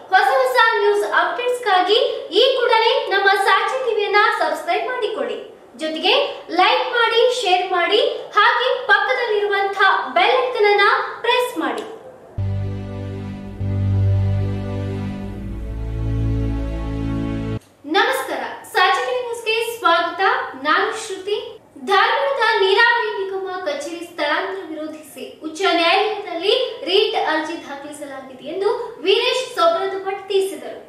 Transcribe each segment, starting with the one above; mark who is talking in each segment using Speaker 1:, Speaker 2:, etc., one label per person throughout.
Speaker 1: ಹೊಸ ಹೊಸ ನ್ಯೂಸ್ ಅಪ್ಡೇಟ್ಸ್ಗಾಗಿ ಈ ಕೂಡಲೇ ನಮ್ಮ ಸಾಕ್ಷಿ ಟಿವಿಯನ್ನ ಸಬ್ಸ್ಕ್ರೈಬ್ ಮಾಡಿಕೊಳ್ಳಿ ಜೊತೆಗೆ ಲೈಕ್ ಮಾಡಿ ಶೇರ್ ಮಾಡಿ ಹಾಗೆ ಪಕ್ಕದಲ್ಲಿರುವಂತಹ ಬೆಲ್ ಐಕನ್ ಅನ್ನ ಪ್ರೆಸ್ ಮಾಡಿ ನಮಸ್ಕಾರ ಸಾಕ್ಷಿ ಟಿವಿ ನ್ಯೂಸ್ಗೆ ಸ್ವಾಗತ ನಾನು ಶ್ರುತಿ ಧಾರವಾಡದ ನೀರಾವರಿ ನಿಗಮ ಕಚೇರಿ ಸ್ಥಳಾಂತರ ವಿರೋಧಿಸಿ ಉಚ್ಚ ನ್ಯಾಯಾಲಯದಲ್ಲಿ ರೀಟ್ ಅರ್ಜಿ ದಾಖಲಿಸಲಾಗಿದೆ ಎಂದು ವೀರೇಶ್ ಸೊಬ್ರದು ಭಟ್ ತಿಳಿಸಿದರು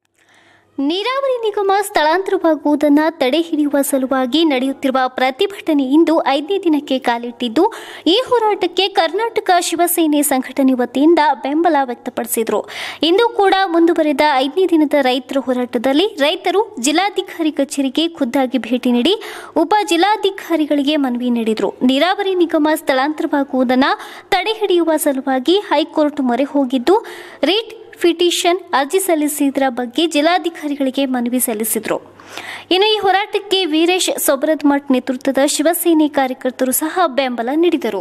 Speaker 2: ನೀರಾವರಿ ನಿಗಮ ಸ್ಥಳಾಂತರವಾಗುವುದನ್ನು ತಡೆ ಹಿಡಿಯುವ ಸಲುವಾಗಿ ನಡೆಯುತ್ತಿರುವ ಪ್ರತಿಭಟನೆ ಇಂದು ಐದನೇ ದಿನಕ್ಕೆ ಕಾಲಿಟ್ಟಿದ್ದು ಈ ಹೋರಾಟಕ್ಕೆ ಕರ್ನಾಟಕ ಶಿವಸೇನೆ ಸಂಘಟನೆ ವತಿಯಿಂದ ಬೆಂಬಲ ವ್ಯಕ್ತಪಡಿಸಿದರು ಇಂದು ಕೂಡ ಮುಂದುವರೆದ ಐದನೇ ದಿನದ ರೈತರ ಹೋರಾಟದಲ್ಲಿ ರೈತರು ಜಿಲ್ಲಾಧಿಕಾರಿ ಕಚೇರಿಗೆ ಖುದ್ದಾಗಿ ಭೇಟಿ ನೀಡಿ ಉಪ ಜಿಲ್ಲಾಧಿಕಾರಿಗಳಿಗೆ ಮನವಿ ನೀಡಿದರು ನೀರಾವರಿ ನಿಗಮ ಸ್ಥಳಾಂತರವಾಗುವುದನ್ನು ತಡೆ ಹಿಡಿಯುವ ಸಲುವಾಗಿ ಹೈಕೋರ್ಟ್ ಮೊರೆ ಹೋಗಿದ್ದು ರೀಟ್ ಪಿಟಿಷನ್ ಅರ್ಜಿ ಸಲ್ಲಿಸಿದ್ರ ಬಗ್ಗೆ ಜಿಲ್ಲಾಧಿಕಾರಿಗಳಿಗೆ ಮನವಿ ಸಲ್ಲಿಸಿದರು ಇನ್ನು ಈ ಹೋರಾಟಕ್ಕೆ ವೀರೇಶ್ ಸೊಬ್ರದ್ಮಠ್ ನೇತೃತ್ವದ ಶಿವಸೇನೆ ಕಾರ್ಯಕರ್ತರು ಸಹ ಬೆಂಬಲ ನೀಡಿದರು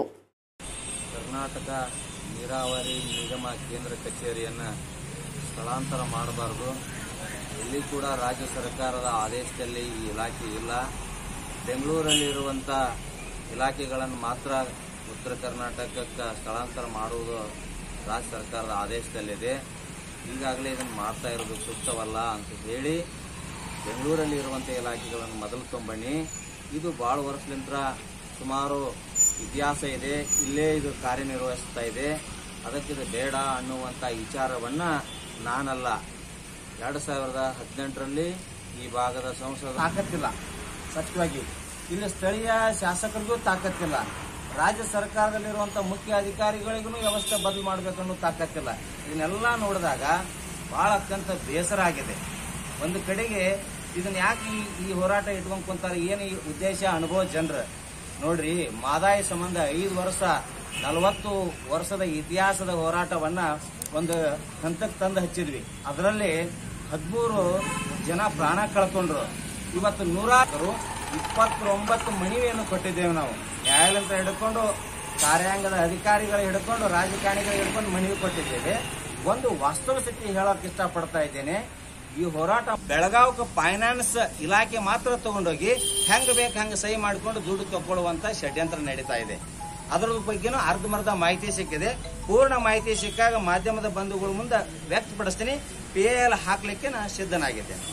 Speaker 3: ಕರ್ನಾಟಕ ನೀರಾವರಿ ನಿಗಮ ಕೇಂದ್ರ ಕಚೇರಿಯನ್ನು ಸ್ಥಳಾಂತರ ಮಾಡಬಾರ್ದು ಇಲ್ಲಿ ಕೂಡ ರಾಜ್ಯ ಸರ್ಕಾರದ ಆದೇಶದಲ್ಲಿ ಈ ಇಲಾಖೆ ಇಲ್ಲ ಬೆಂಗಳೂರಲ್ಲಿರುವಂಥ ಇಲಾಖೆಗಳನ್ನು ಮಾತ್ರ ಉತ್ತರ ಕರ್ನಾಟಕಕ್ಕೆ ಸ್ಥಳಾಂತರ ಮಾಡುವುದು ರಾಜ್ಯ ಸರ್ಕಾರದ ಆದೇಶದಲ್ಲಿದೆ ಈಗಾಗಲೇ ಇದನ್ನು ಮಾಡ್ತಾ ಇರೋದು ಸೂಕ್ತವಲ್ಲ ಅಂತ ಹೇಳಿ ಬೆಂಗಳೂರಲ್ಲಿ ಇರುವಂಥ ಇಲಾಖೆಗಳನ್ನು ಮೊದಲು ತೊಂಬಣ್ಣಿ ಇದು ಭಾಳ ವರ್ಷಲಿಂದ ಸುಮಾರು ಇತಿಹಾಸ ಇದೆ ಇಲ್ಲೇ ಇದು ಕಾರ್ಯನಿರ್ವಹಿಸ್ತಾ ಇದೆ ಅದಕ್ಕೆ ಇದು ಬೇಡ ಅನ್ನುವಂಥ ವಿಚಾರವನ್ನು ನಾನಲ್ಲ ಎರಡು ಸಾವಿರದ ಹದಿನೆಂಟರಲ್ಲಿ ಈ ಭಾಗದ ಸಂಸದ
Speaker 4: ತಾಕತ್ತಿಲ್ಲ ಸತ್ಯವಾಗಿ ಇಲ್ಲಿ ಸ್ಥಳೀಯ ಶಾಸಕರಿಗೂ ತಾಕತ್ತಿಲ್ಲ ರಾಜ್ಯ ಸರ್ಕಾರದಲ್ಲಿರುವಂಥ ಮುಖ್ಯ ಅಧಿಕಾರಿಗಳಿಗೂ ವ್ಯವಸ್ಥೆ ಬದಲು ಮಾಡಬೇಕನ್ನೋ ತಾಕತ್ತಿಲ್ಲ ಇದನ್ನೆಲ್ಲ ನೋಡಿದಾಗ ಬಹಳ ಅತ್ಯಂತ ಬೇಸರ ಆಗಿದೆ ಒಂದು ಕಡೆಗೆ ಇದನ್ನ ಯಾಕೆ ಈ ಈ ಹೋರಾಟ ಇಟ್ಕೊಂಡ್ ಕುಂತಾರೆ ಏನು ಈ ಉದ್ದೇಶ ಅನುಭವ ಜನರು ನೋಡ್ರಿ ಮಾದಾಯ ಸಂಬಂಧ ಐದು ವರ್ಷ ನಲವತ್ತು ವರ್ಷದ ಇತಿಹಾಸದ ಹೋರಾಟವನ್ನ ಒಂದು ಹಂತಕ್ಕೆ ತಂದು ಹಚ್ಚಿದ್ವಿ ಅದರಲ್ಲಿ ಹದಿಮೂರು ಜನ ಪ್ರಾಣ ಕಳ್ಕೊಂಡ್ರು ಇವತ್ತು ನೂರಾರು ಇಪ್ಪತ್ತೊಂಬತ್ತು ಮನವಿಯನ್ನು ಕೊಟ್ಟಿದ್ದೇವೆ ನಾವು ನ್ಯಾಯಾಲಯದ ಹಿಡ್ಕೊಂಡು ಕಾರ್ಯಾಂಗದ ಅಧಿಕಾರಿಗಳು ಹಿಡ್ಕೊಂಡು ರಾಜಕಾರಣಿಗಳು ಹಿಡ್ಕೊಂಡು ಮನವಿ ಕೊಟ್ಟಿದ್ದೇವೆ ಒಂದು ವಾಸ್ತವ ಸ್ಥಿತಿ ಹೇಳಕ್ ಇಷ್ಟಪಡ್ತಾ ಇದ್ದೇನೆ ಈ ಹೋರಾಟ ಬೆಳಗಾವಕ್ಕೆ ಫೈನಾನ್ಸ್ ಇಲಾಖೆ ಮಾತ್ರ ತಗೊಂಡೋಗಿ ಹೆಂಗ್ ಬೇಕು ಹಂಗ ಸಹಿ ಮಾಡಿಕೊಂಡು ದುಡ್ಡು ತಗೊಳ್ಳುವಂತ ಷಡ್ಯಂತ್ರ ನಡೀತಾ ಇದೆ ಅದರ ಬಗ್ಗೆನೂ ಅರ್ಧಮರ್ಧ ಮಾಹಿತಿ ಸಿಕ್ಕಿದೆ ಪೂರ್ಣ ಮಾಹಿತಿ ಸಿಕ್ಕಾಗ ಮಾಧ್ಯಮದ ಬಂಧುಗಳ ಮುಂದೆ ವ್ಯಕ್ತಪಡಿಸ್ತೀನಿ ಪಿ ಎಲ್ ಹಾಕ್ಲಿಕ್ಕೆ ನಾನು ಸಿದ್ಧನಾಗಿದ್ದೇನೆ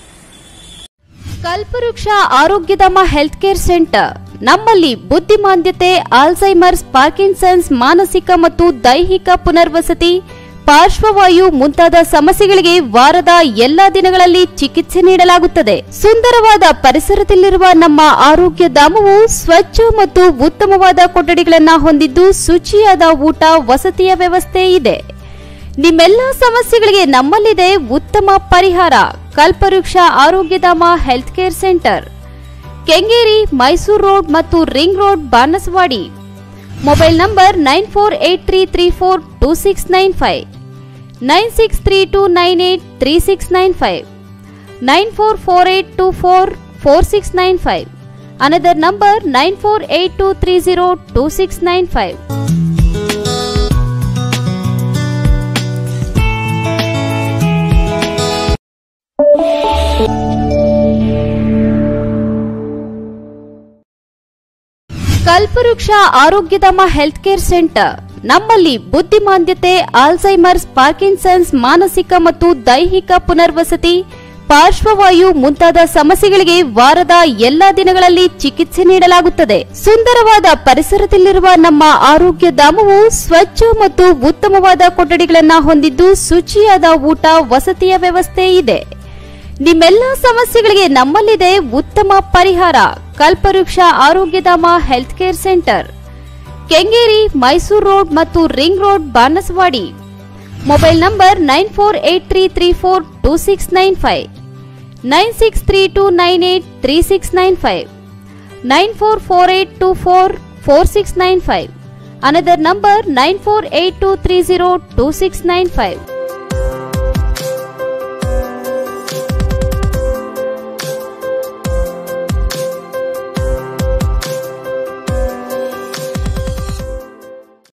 Speaker 5: ಕಲ್ಪವೃಕ್ಷ ಆರೋಗ್ಯಧಾಮ ಹೆಲ್ತ್ ಕೇರ್ ಸೆಂಟರ್ ನಮ್ಮಲ್ಲಿ ಬುದ್ಧಿಮಾಂದ್ಯತೆ ಆಲ್ಝೈಮರ್ಸ್ ಪಾರ್ಕಿನ್ಸನ್ಸ್ ಮಾನಸಿಕ ಮತ್ತು ದೈಹಿಕ ಪುನರ್ವಸತಿ ಪಾರ್ಶ್ವವಾಯು ಮುಂತಾದ ಸಮಸ್ಯೆಗಳಿಗೆ ವಾರದ ಎಲ್ಲಾ ದಿನಗಳಲ್ಲಿ ಚಿಕಿತ್ಸೆ ನೀಡಲಾಗುತ್ತದೆ ಸುಂದರವಾದ ಪರಿಸರದಲ್ಲಿರುವ ನಮ್ಮ ಆರೋಗ್ಯ ಧಾಮವು ಸ್ವಚ್ಛ ಮತ್ತು ಉತ್ತಮವಾದ ಕೊಠಡಿಗಳನ್ನು ಹೊಂದಿದ್ದು ಶುಚಿಯಾದ ಊಟ ವಸತಿಯ ವ್ಯವಸ್ಥೆ ಇದೆ ನಿಮ್ಮೆಲ್ಲ ಸಮಸ್ಯೆಗಳಿಗೆ ನಮ್ಮಲ್ಲಿದೆ ಉತ್ತಮ ಪರಿಹಾರ Kalpavriksha Arogyadhama health care centre Kengeri Mysuru road ಮತ್ತು ring road Banaswadi mobile number nine four eight three three four two six nine five nine six three two nine eight three six nine five nine four four eight two four four six nine five another number nine four eight two three zero two six nine five Kalpavriksha Arogyadhama health care centre ನಮ್ಮಲ್ಲಿ ಬುದ್ಧಿಮಾಂದ್ಯತೆ Alzheimer's Parkinson's ಮಾನಸಿಕ ಮತ್ತು ದೈಹಿಕ ಪುನರ್ವಸತಿ ಪಾರ್ಶ್ವವಾಯು ಮುಂತಾದ ಸಮಸ್ಯೆಗಳಿಗೆ ವಾರದ ಎಲ್ಲಾ ದಿನಗಳಲ್ಲಿ ಚಿಕಿತ್ಸೆ ನೀಡಲಾಗುತ್ತದೆ ಸುಂದರವಾದ ಪರಿಸರದಲ್ಲಿರುವ ನಮ್ಮ ಆರೋಗ್ಯ ಧಾಮವು ಸ್ವಚ್ಛ ಮತ್ತು ಉತ್ತಮವಾದ ಕೊಠಡಿಗಳನ್ನು ಹೊಂದಿದ್ದು ಶುಚಿಯಾದ ಊಟ ವಸತಿಯ ವ್ಯವಸ್ಥೆ ಇದೆ ನಿಮ್ಮೆಲ್ಲ ಸಮಸ್ಯೆಗಳಿಗೆ ನಮ್ಮಲ್ಲಿದೆ ಉತ್ತಮ ಪರಿಹಾರ Kalpavriksha Arogyadhama health care centre Kengeri Mysuru road ಮತ್ತು ring road Banaswadi mobile number nine four eight three three four two six nine five nine six three two nine eight three six nine five nine four four eight two four four six nine five another number nine four eight two three zero two six nine five